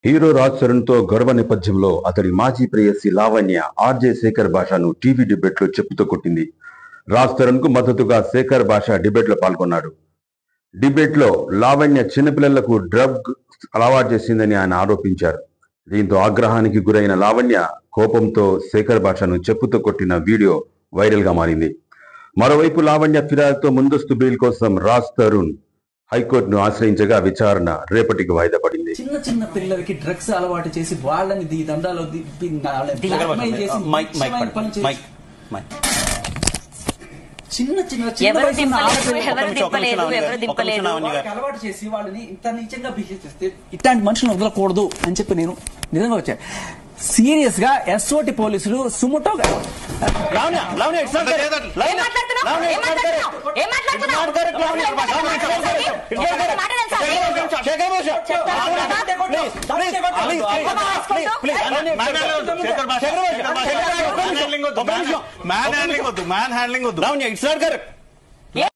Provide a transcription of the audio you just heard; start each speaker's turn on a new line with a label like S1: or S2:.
S1: Hero Raj Charan తో గొడవ నేపథ్యంలో అతడి మాజీ ప్రేయసి లావణ్య ఆర్జే శేఖర్ భాషను టీవీ డిబేట్ లో చెప్పుతో కొట్టింది రాజ్ చరణ్ కు మద్దతుగా శేఖర్ భాష డిబేట్ లో పాల్గొన్నాడు డిబేట్ లో లావణ్య చిన్నపిల్లలకు డ్రగ్ అలవాటు చేసిందని ఆయన ఆరోపించారు దీంతో ఆగ్రహానికి గురైన లావణ్య కోపంతో శేఖర్ భాషను చెప్పుతో కొట్టిన వీడియో వైరల్ గా మారింది మరోవైపు లావణ్య ఫిర్యాదుతో ముందస్తు బెయిల్ కోసం రాజ్ తరుణ్ హైకోర్టును ఆశ్రయించగా విచారణ రేపటికి వాయిదా పడింది
S2: చిన్న చిన్న పిల్లలకి డ్రగ్స్ అలవాటు చేసి వాళ్ళని దీ దండాలో దిప్పి వాళ్ళని blackmail చేసి
S3: మైక్ మైక్
S2: నీచమైన పనులు చేసి-
S3: మైక్ మైక్
S2: చిన్న చిన్న చిన్న
S4: ఎవరు
S2: వయసున్న
S4: దింపలేదు
S2: ఆడపిల్లలు
S4: ఎవరు
S3: ఒక్క నిమిషం, ఒక్క
S4: దింపలేదు
S3: నిమిషం,
S4: ఎవరు
S3: ఒక్క
S4: దింపలేదు
S3: నిమిషం, ఆవని గారు.
S2: వాళ్ళకి అలవాటు చేసి వాళ్ళని ఇంత నీచంగా బిహేవ్ చేస్తే ఇట్లాంటి మనుషులను వదలకూడదు అని చెప్పి నేను నిజంగా వచ్చా సీరియస్ గా ఎస్ఓటి పోలీసులు సుముటోగా
S3: Lavanya Lavanya it's not correct
S4: ఏం
S3: లావణ్య
S4: మాట్లాడుతున్నావు?
S3: లావణ్య
S4: ఏం
S3: ఇట్స్ నాట్ కరెక్ట్
S4: మాట్లాడుతున్నావు? ఏం మాట్లాడుతున్నావు?
S3: నాట్ కరెక్ట్ లావణ్య
S4: ఏం మాట్లాడుతున్నావు?
S3: ఇట్స్ నాట్ కరెక్ట్
S4: మాట తెలుసా?
S3: శేఖర్ భాష please please please
S5: man handling వద్దు మ్యాన్ హ్యాండ్లింగ్ వద్దు మ్యాన్ హ్యాండ్లింగ్ వద్దు
S3: లావణ్య ఇట్స్ నాట్ కరెక్ట్